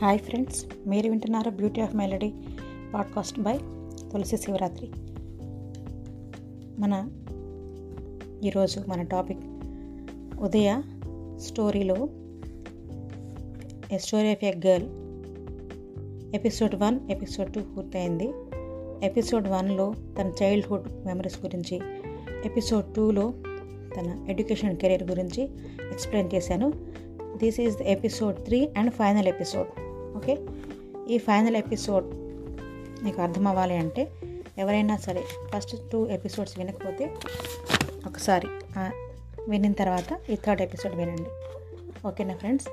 hi friends మీరు వింటున్నారు beauty of melody podcast by Tulasi Shivaratri మన ఈరోజు మన టాపిక్ ఉదయ స్టోరీలో a story of a girl episode one episode two పూర్తయింది ఎపిసోడ్ వన్లో తన చైల్డ్హుడ్ మెమరీస్ గురించి ఎపిసోడ్ టూలో తన ఎడ్యుకేషన్ కెరీర్ గురించి ఎక్స్ప్లెయిన్ చేశాను this is the episode three and final episode okay ఈ ఫైనల్ ఎపిసోడ్ మీకు అర్థం అవ్వాలి అంటే ఎవరైనా సరే ఫస్ట్ టూ ఎపిసోడ్స్ వినకపోతే ఒకసారి ఆ వినిన తర్వాత ఈ థర్డ్ ఎపిసోడ్ వినండి ఓకేనా ఫ్రెండ్స్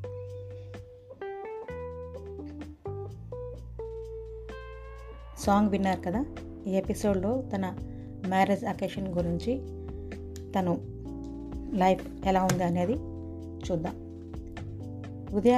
సాంగ్ విన్నారు కదా ఈ ఎపిసోడ్లో తన మ్యారేజ్ అకేషన్ గురించి తను లైఫ్ ఎలా ఉంది అనేది చూద్దాం ఉదయ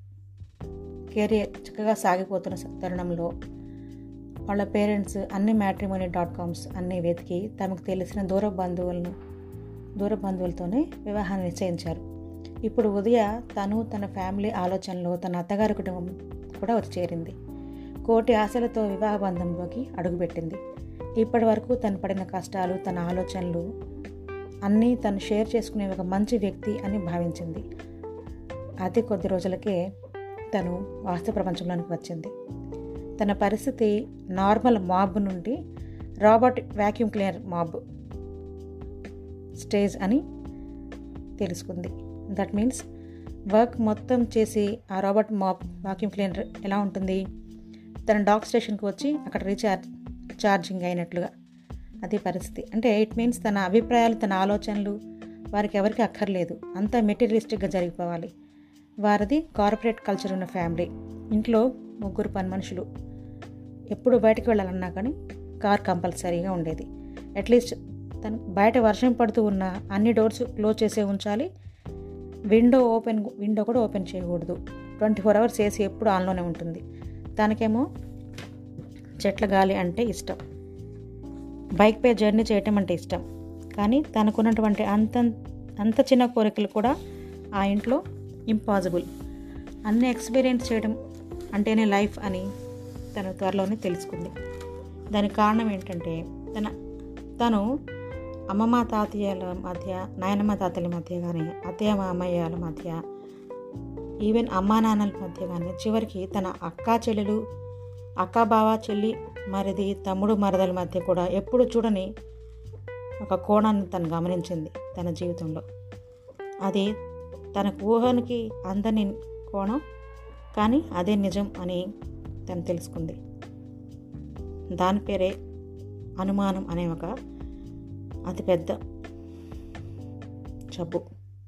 కెరియర్ చక్కగా సాగిపోతున్న తరుణంలో వాళ్ళ పేరెంట్స్ అన్ని మ్యాట్రిమోనీ డాట్ కామ్స్ అన్నీ వెతికి తమకు తెలిసిన దూర బంధువులను దూర బంధువులతోనే వివాహాన్ని నిశ్చయించారు ఇప్పుడు ఉదయ తను తన ఫ్యామిలీ ఆలోచనలో తన అత్తగారి కుటుంబం కూడా వచ్చి చేరింది కోటి ఆశలతో వివాహ బంధంలోకి అడుగుపెట్టింది ఇప్పటి వరకు తను పడిన కష్టాలు తన ఆలోచనలు అన్నీ తను షేర్ చేసుకునే ఒక మంచి వ్యక్తి అని భావించింది అతి కొద్ది రోజులకే తను వాస్తవ ప్రపంచంలోనికి వచ్చింది తన పరిస్థితి నార్మల్ మాబ్ నుండి robot vacuum cleaner mop stage అని తెలుసుకుంది దట్ మీన్స్ వర్క్ మొత్తం చేసి ఆ రాబర్ట్ మాబ్ వాక్యూమ్ క్లీనర్ ఎలా ఉంటుంది తన డాక్ స్టేషన్కి వచ్చి అక్కడ రీఛార్జ్ ఛార్జింగ్ అయినట్లుగా అది పరిస్థితి అంటే ఇట్ మీన్స్ తన అభిప్రాయాలు తన ఆలోచనలు వారికి ఎవరికి అక్కర్లేదు అంతా మెటీరియలిస్టిక్గా జరిగిపోవాలి వారిది కార్పొరేట్ కల్చర్ ఉన్న ఫ్యామిలీ ఇంట్లో ముగ్గురు పని మనుషులు ఎప్పుడు బయటకు వెళ్ళాలన్నా కానీ కార్ కంపల్సరీగా ఉండేది అట్లీస్ట్ తను బయట వర్షం పడుతూ ఉన్న అన్ని డోర్స్ క్లోజ్ చేసే ఉంచాలి విండో ఓపెన్ విండో కూడా ఓపెన్ చేయకూడదు ట్వంటీ ఫోర్ అవర్స్ ఏసీ ఎప్పుడు ఆన్లోనే ఉంటుంది తనకేమో చెట్ల గాలి అంటే ఇష్టం బైక్పై జర్నీ చేయటం అంటే ఇష్టం కానీ తనకున్నటువంటి అంత అంత చిన్న కోరికలు కూడా ఆ ఇంట్లో ఇంపాసిబుల్ అన్ని ఎక్స్పీరియన్స్ చేయడం అంటేనే లైఫ్ అని తను త్వరలోనే తెలుసుకుంది దానికి కారణం ఏంటంటే తన తను అమ్మమ్మ తాతయ్యల మధ్య నాయనమ్మ తాతయ్యల మధ్య కానీ అత్తయ్య మామయ్యల మధ్య ఈవెన్ అమ్మా నాన్నల మధ్య కానీ చివరికి తన అక్కా చెల్లెలు అక్క బావ చెల్లి మరిది తమ్ముడు మరదల మధ్య కూడా ఎప్పుడు చూడని ఒక కోణాన్ని తను గమనించింది తన జీవితంలో అది తనకు ఊహనికి అందని కోణం కానీ అదే నిజం అని తను తెలుసుకుంది దాని పేరే అనుమానం అనే ఒక అతిపెద్ద జబ్బు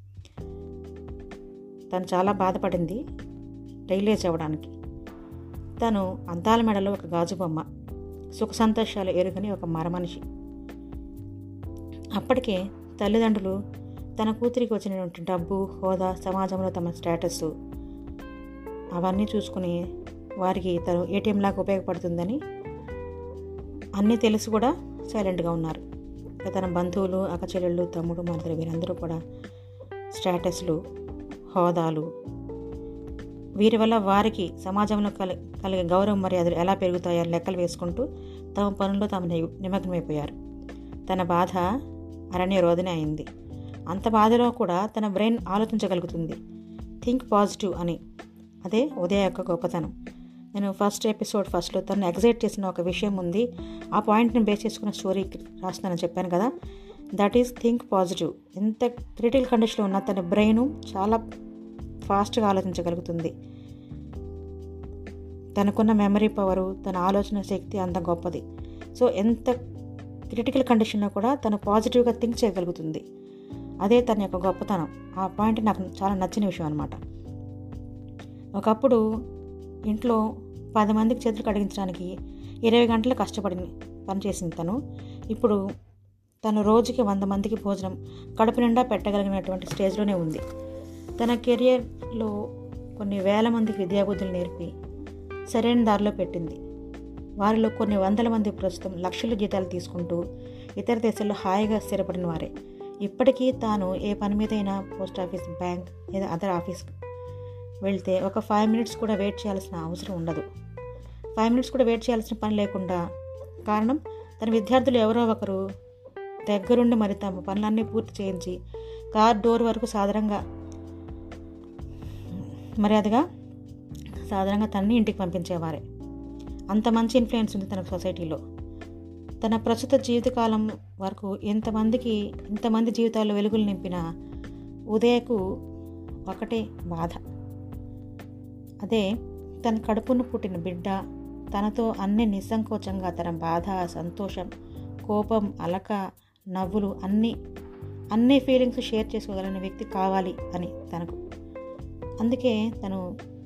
తను చాలా బాధపడింది రైలేజ్ అవ్వడానికి తను అంతాల మెడలో ఒక గాజు బొమ్మ సుఖ సంతోషాలు ఎరుగని ఒక మరమనిషి అప్పటికే తల్లిదండ్రులు తన కూతురికి వచ్చినటువంటి డబ్బు హోదా సమాజంలో తమ స్టేటస్ అవన్నీ చూసుకుని వారికి తను ఏటీఎం లాగా ఉపయోగపడుతుందని అన్నీ తెలిసి కూడా సైలెంట్గా ఉన్నారు తన బంధువులు అక్కచెల్లెళ్ళు తమ్ముడు మరదలు వీరందరూ కూడా స్టేటస్లు హోదాలు వీరి వల్ల వారికి సమాజంలో కలి కలిగే గౌరవ మర్యాదలు ఎలా పెరుగుతాయో లెక్కలు వేసుకుంటూ తమ పనుల్లో తాము నిమగ్నమైపోయారు తన బాధ అరణ్య రోదనే అయింది అంత బాధలో కూడా తన బ్రెయిన్ ఆలోచించగలుగుతుంది థింక్ పాజిటివ్ అని అదే ఉదయ యొక్క గొప్పతనం నేను ఫస్ట్ ఎపిసోడ్ ఫస్ట్లో తను ఎగ్జైట్ చేసిన ఒక విషయం ఉంది ఆ పాయింట్ని బేస్ చేసుకున్న స్టోరీ రాస్తున్నానని చెప్పాను కదా దట్ ఈస్ థింక్ పాజిటివ్ ఎంత క్రిటికల్ కండిషన్లో ఉన్న తన బ్రెయిన్ చాలా ఫాస్ట్గా ఆలోచించగలుగుతుంది తనకున్న మెమరీ పవరు తన ఆలోచన శక్తి అంత గొప్పది సో ఎంత క్రిటికల్ కండిషన్లో కూడా తను పాజిటివ్గా థింక్ చేయగలుగుతుంది అదే తన యొక్క గొప్పతనం ఆ పాయింట్ నాకు చాలా నచ్చిన విషయం అనమాట ఒకప్పుడు ఇంట్లో పది మందికి చేతులు కడిగించడానికి ఇరవై గంటలు కష్టపడి పనిచేసింది తను ఇప్పుడు తను రోజుకి వంద మందికి భోజనం కడుపు నిండా పెట్టగలిగినటువంటి స్టేజ్లోనే ఉంది తన కెరియర్లో కొన్ని వేల మందికి విద్యాబుద్ధులు నేర్పి సరైన దారిలో పెట్టింది వారిలో కొన్ని వందల మంది ప్రస్తుతం లక్షల జీతాలు తీసుకుంటూ ఇతర దేశాల్లో హాయిగా స్థిరపడిన వారే ఇప్పటికీ తాను ఏ పని మీదైనా పోస్ట్ ఆఫీస్ బ్యాంక్ లేదా అదర్ ఆఫీస్ వెళ్తే ఒక ఫైవ్ మినిట్స్ కూడా వెయిట్ చేయాల్సిన అవసరం ఉండదు ఫైవ్ మినిట్స్ కూడా వెయిట్ చేయాల్సిన పని లేకుండా కారణం తన విద్యార్థులు ఎవరో ఒకరు దగ్గరుండి మరి తమ పనులన్నీ పూర్తి చేయించి కార్ డోర్ వరకు సాధారణంగా మర్యాదగా సాధారణంగా తన్ని ఇంటికి పంపించేవారే అంత మంచి ఇన్ఫ్లుయెన్స్ ఉంది తన సొసైటీలో తన ప్రస్తుత జీవితకాలం వరకు ఎంతమందికి ఇంతమంది జీవితాల్లో వెలుగులు నింపిన ఉదయకు ఒకటే బాధ అదే తన కడుపును పుట్టిన బిడ్డ తనతో అన్ని నిస్సంకోచంగా తన బాధ సంతోషం కోపం అలక నవ్వులు అన్నీ అన్ని ఫీలింగ్స్ షేర్ చేసుకోగలిగిన వ్యక్తి కావాలి అని తనకు అందుకే తను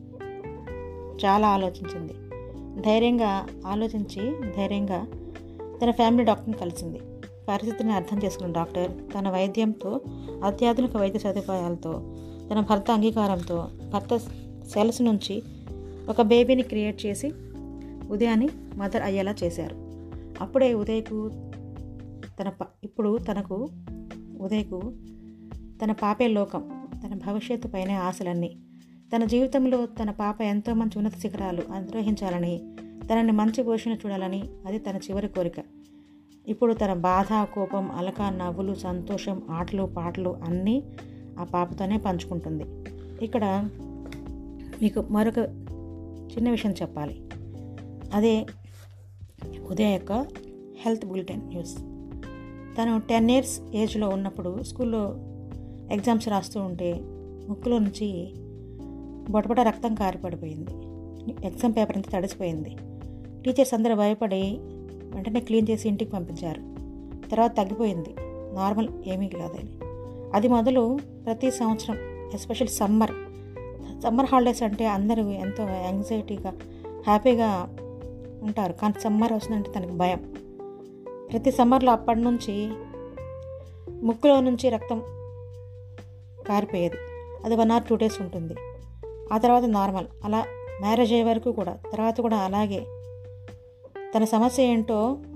చాలా ఆలోచించింది ధైర్యంగా ఆలోచించి ధైర్యంగా తన ఫ్యామిలీ డాక్టర్ని కలిసింది పరిస్థితిని అర్థం చేసుకున్న డాక్టర్ తన వైద్యంతో అత్యాధునిక వైద్య సదుపాయాలతో తన భర్త అంగీకారంతో భర్త సెల్స్ నుంచి ఒక బేబీని క్రియేట్ చేసి ఉదయాన్ని మదర్ అయ్యేలా చేశారు అప్పుడే ఉదయ్కు తన ప ఇప్పుడు తనకు ఉదయ్కు తన పాపే లోకం తన భవిష్యత్తు పైనే ఆశలన్నీ తన జీవితంలో తన పాప ఎంతో మంచి ఉన్నత శిఖరాలు అధిరోహించాలని తనని మంచి పోషణ చూడాలని అది తన చివరి కోరిక ఇప్పుడు తన బాధ కోపం అలక నవ్వులు సంతోషం ఆటలు పాటలు అన్నీ ఆ పాపతోనే పంచుకుంటుంది ఇక్కడ మీకు మరొక చిన్న విషయం చెప్పాలి అదే ఉదయ యొక్క హెల్త్ బులెటిన్ న్యూస్ తను టెన్ ఇయర్స్ ఏజ్లో ఉన్నప్పుడు స్కూల్లో ఎగ్జామ్స్ రాస్తూ ఉంటే ముక్కులో నుంచి బొటబొట రక్తం కారిపడిపోయింది ఎగ్జామ్ పేపర్ అంతా తడిసిపోయింది టీచర్స్ అందరూ భయపడి వెంటనే క్లీన్ చేసి ఇంటికి పంపించారు తర్వాత తగ్గిపోయింది నార్మల్ ఏమీ కాదని అది మొదలు ప్రతి సంవత్సరం ఎస్పెషల్ సమ్మర్ సమ్మర్ హాలిడేస్ అంటే అందరూ ఎంతో యాంగ్జైటీగా హ్యాపీగా ఉంటారు కానీ సమ్మర్ వస్తుందంటే తనకు భయం ప్రతి సమ్మర్లో అప్పటి నుంచి ముక్కులో నుంచి రక్తం కారిపోయేది అది వన్ ఆర్ టూ డేస్ ఉంటుంది ఆ తర్వాత నార్మల్ అలా మ్యారేజ్ అయ్యే వరకు కూడా తర్వాత కూడా అలాగే తన సమస్య ఏంటో